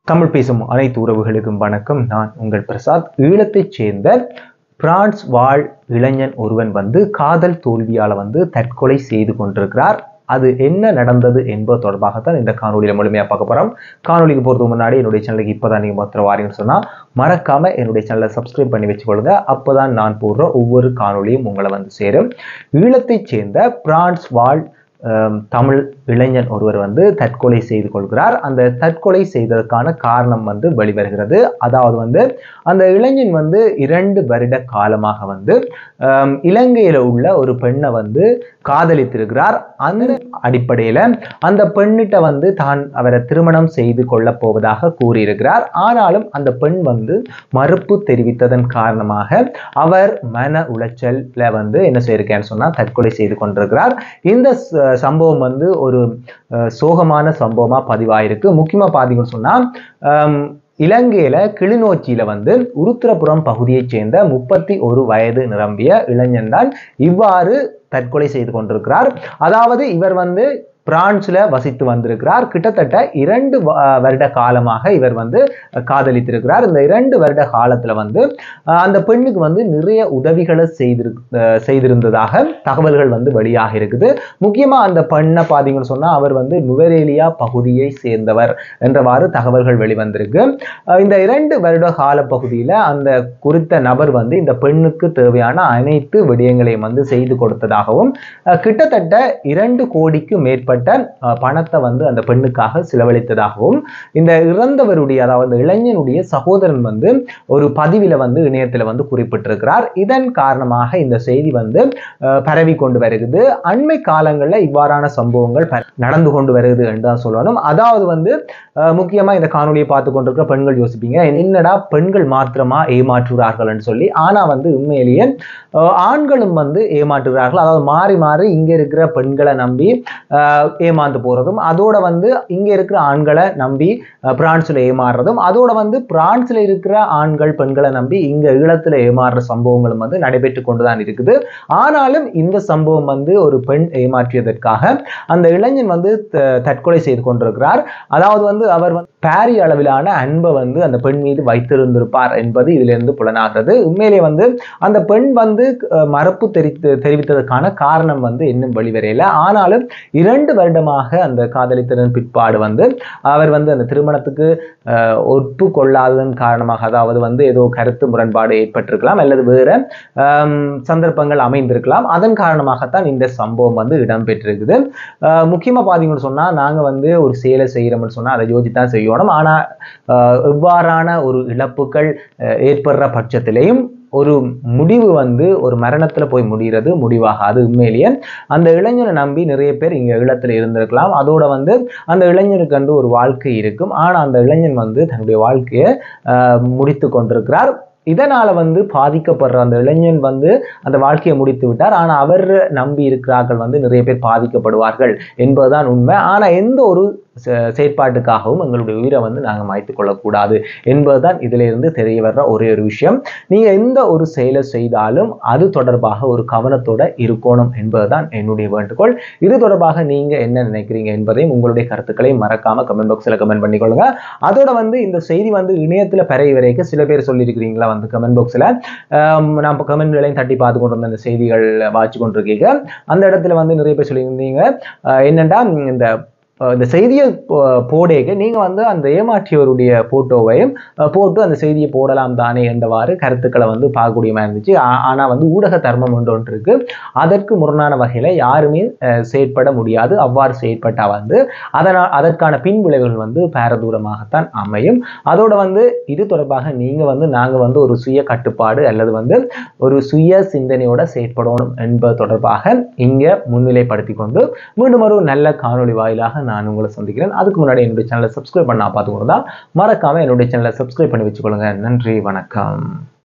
தமிழ் பேசும் அனைத்து உறவுகளுக்கும் வணக்கம் நான் உங்கள் பிரசாத் ஈழத்தைச் சேர்ந்த பிரான்ஸ் வாழ் இளைஞன் ஒருவன் வந்து காதல் தோல்வியால வந்து தற்கொலை செய்து கொண்டிருக்கிறார் அது என்ன நடந்தது என்பது தொடர்பாகத்தான் இந்த காணொலியில முழுமையாக பார்க்க போறோம் காணொலிக்கு போறதுக்கு முன்னாடி என்னுடைய சேனலுக்கு இப்போதான் நீங்க மாத்திரம் வாரீங்கன்னு சொன்னா மறக்காம என்னுடைய சேனலை சப்ஸ்கிரைப் பண்ணி வச்சுக்கொள்ளுங்க அப்பதான் நான் போடுற ஒவ்வொரு காணொலியும் உங்களை வந்து சேரும் ஈழத்தைச் சேர்ந்த பிரான்ஸ் வாழ் அஹ், தமிழ் இளைஞன் ஒருவர் வந்து தற்கொலை செய்து கொள்கிறார் அந்த தற்கொலை செய்ததற்கான காரணம் வந்து வெளிவருகிறது அதாவது வந்து அந்த இளைஞன் வந்து இரண்டு வருட காலமாக வந்து அஹ், இலங்கையில உள்ள ஒரு பெண்ணை வந்து காதலித்திருக்கிறார் அந்த அடிப்படையில அந்த பெண்ணிட்ட வந்து தான் அவரை திருமணம் செய்து கொள்ளப் போவதாக கூறியிருக்கிறார் ஆனாலும் அந்த பெண் வந்து மறுப்பு தெரிவித்ததன் காரணமாக அவர் மன உளைச்சல்ல வந்து என்ன செய்யிருக்கேன்னு சொன்னா தற்கொலை செய்து கொண்டிருக்கிறார் இந்த ச- சம்பவம் வந்து ஒரு அஹ், சோகமான சம்பவமா பதிவாயிருக்கு முக்கியமா பாத்தீங்கன்னு சொன்னா ஆம், இலங்கையில கிளிநொச்சியில வந்து உருத்திரபுரம் பகுதியைச் சேர்ந்த முப்பத்தி ஒரு வயது நிரம்பிய இளைஞன் தான் இவ்வாறு தற்கொலை செய்து கொண்டிருக்கிறார் அதாவது இவர் வந்து பிரான்ஸ்ல வசித்து வந்திருக்கிறார் கிட்டத்தட்ட இரண்டு வ- வருட காலமாக இவர் வந்து காதலித்திருக்கிறார் இந்த இரண்டு வருட காலத்துல வந்து அஹ், அந்த பெண்ணுக்கு வந்து நிறைய உதவிகளை செய்திரு அஹ், செய்திருந்ததாக தகவல்கள் வந்து வெளியாக இருக்குது முக்கியமா அந்த பெண்ணை பார்த்தீங்கன்னு சொன்னா அவர் வந்து நுவரேலியா பகுதியை சேர்ந்தவர் என்றவாறு தகவல்கள் வெளிவந்திருக்கு அஹ், இந்த இரண்டு வருட கால பகுதியில அந்த குறித்த நபர் வந்து இந்த பெண்ணுக்கு தேவையான அனைத்து விடயங்களையும் வந்து செய்து கொடுத்ததாகவும் அஹ், கிட்டத்தட்ட இரண்டு கோடிக்கு மேற்பட்ட அஹ், பணத்தை வந்து அந்த பெண்ணுக்காக செலவழித்ததாகவும் இந்த இறந்தவருடைய அதாவது இளைஞனுடைய சகோதரன் வந்து ஒரு பதிவில வந்து இணையத்துல வந்து குறிப்பிட்டிருக்கிறார் இதன் காரணமாக இந்த செய்தி வந்து அஹ், பரவி கொண்டு வருகிறது அண்மை காலங்களில் இவ்வாறான சம்பவங்கள் ப- நடந்து கொண்டு வருகிறது என்று தான் சொல்லணும் அதாவது வந்து அஹ், முக்கியமா இந்த காணொலியை பார்த்து கொண்டிருக்கிற பெண்கள் யோசிப்பீங்க என்னடா பெண்கள் மாத்திரமா ஏமாற்றுகிறார்கள்னு சொல்லி ஆனா வந்து உண்மையிலேயே அஹ், ஆண்களும் வந்து ஏமாற்றுகிறார்கள் அதாவது மாறி மாறி இங்க இருக்கிற பெண்களை நம்பி அஹ், ஏமாந்து போறதும் அதோட வந்து இங்க இருக்கிற ஆண்களை நம்பி அஹ், பிரான்ஸ்ல ஏமாறுறதும் அதோட வந்து பிரான்ஸ்ல இருக்கிற ஆண்கள் பெண்களை நம்பி இங்க ஈழத்துல ஏமாறுற சம்பவங்களும் வந்து நடைபெற்று கொண்டுதான் இருக்குது ஆனாலும் இந்த சம்பவம் வந்து ஒரு பெண் ஏமாற்றியதற்காக அந்த இளைஞன் வந்து த- தற்கொலை செய்து கொண்டிருக்கிறார் அதாவது வந்து அவர் வந்து பாரி அளவிலான அன்பை வந்து அந்த பெண் மீது வைத்திருந்திருப்பார் என்பது இதிலிருந்து புலனாகிறது உண்மையிலே வந்து அந்த பெண் வந்து அஹ், மறுப்பு தெரிவித்து தெரிவித்ததற்கான காரணம் வந்து இன்னும் வெளிவரையில ஆனாலும் இரண்டு வருடமாக அந்த காதலித்ததன் பிற்பாடு வந்து அவர் வந்து அந்த திருமணத்துக்கு அஹ், ஒப்புக்கொள்ளாததன் காரணமாக அதாவது வந்து ஏதோ கருத்து முரண்பாடு ஏற்பட்டிருக்கலாம் அல்லது வேற ஆம், சந்தர்ப்பங்கள் அமைந்திருக்கலாம் அதன் காரணமாகத்தான் இந்த சம்பவம் வந்து இடம்பெற்றிருக்குது அஹ், முக்கியமா பாத்தீங்கன்னு சொன்னா நாங்க வந்து ஒரு செயலை செய்யறோம்னு சொன்னா அதை யோசித்தான் செய்யணும் ஆனா அஹ், எவ்வாறான ஒரு இழப்புகள் அஹ், ஏற்படுற பட்சத்திலையும் ஒரு முடிவு வந்து ஒரு மரணத்துல போய் முடிகிறது முடிவாகாது உண்மையிலேயே அந்த இளைஞனை நம்பி நிறைய பேர் இங்க ஈழத்துல இருந்திருக்கலாம் அதோட வந்து அந்த இளைஞனுக்கு வந்து ஒரு வாழ்க்கை இருக்கும் ஆனா அந்த இளைஞன் வந்து தன்னுடைய வாழ்க்கையை ஆஹ், முடித்து கொண்டிருக்கிறார் இதனால வந்து பாதிக்கப்படுற அந்த இளைஞன் வந்து அந்த வாழ்க்கையை முடித்து விட்டார் ஆனா அவர் நம்பி இருக்கிறார்கள் வந்து நிறைய பேர் பாதிக்கப்படுவார்கள் என்பதுதான் உண்மை ஆனா எந்த ஒரு செ- செயற்பாட்டுக்காகவும் எங்களுடைய உயிரை வந்து நாங்கள் மாய்த்துக் கொள்ளக்கூடாது என்பதுதான் இதுல இருந்து தெரிய வர்ற ஒரே ஒரு விஷயம் நீங்க எந்த ஒரு செயலை செய்தாலும் அது தொடர்பாக ஒரு கவனத்தோட இருக்கணும் என்பதுதான் என்னுடைய வேண்டுகோள் இது தொடர்பாக நீங்க என்ன நினைக்கிறீங்க என்பதையும் உங்களுடைய கருத்துக்களை மறக்காம கமெண்ட் பாக்ஸ்ல கமெண்ட் பண்ணிக்கொள்ளுங்க அதோட வந்து இந்த செய்தி வந்து இணையத்துல பரவி வரைக்கும் சில பேர் சொல்லியிருக்கிறீங்களா வந்து கமெண்ட் பாக்ஸ்ல நான் கமெண்ட்களையும் தட்டி பார்த்து கொண்டு வந்த இந்த செய்திகள் வாட்சி கொண்டிருக்கீங்க அந்த இடத்துல வந்து நிறைய பேர் சொல்லியிருந்தீங்க அஹ் என்னன்னா இந்த அஹ் இந்த செய்தியை போ- போடேக நீங்க வந்து அந்த ஏமாற்றியவருடைய போட்டோவையும் அஹ் போட்டு அந்த செய்தியை போடலாம் தானே என்றவாறு கருத்துக்களை வந்து பார்க்கக்கூடியமா இருந்துச்சு ஆ- ஆனா வந்து ஊடக தர்மம் ஒன்று ஒன்று இருக்கு அதற்கு முரணான வகையில யாருமே அஹ், செயற்பட முடியாது அவ்வாறு செயற்பட்டா வந்து அதனால் அதற்கான பின் விளைவுகள் வந்து பாரதூரமாகத்தான் அமையும் அதோட வந்து இது தொடர்பாக நீங்க வந்து நாங்க வந்து ஒரு சுய கட்டுப்பாடு அல்லது வந்து ஒரு சுய சிந்தனையோட செயற்படணும் என்பது தொடர்பாக இங்க முன்னிலைப்படுத்தி கொண்டு மீண்டும் ஒரு நல்ல காணொளி வாயிலாக நான் உங்களை சந்திக்கிறேன் அதுக்கு முன்னாடி என்னுடைய சேனலை சப்ஸ்கிரைப் பண்ணா பார்த்துக்கொண்டு தான் மறக்காம என்னுடைய சேனலை சப்ஸ்கிரைப் பண்ணி வச்சுக்கொள்ளுங்க நன்றி வணக்கம்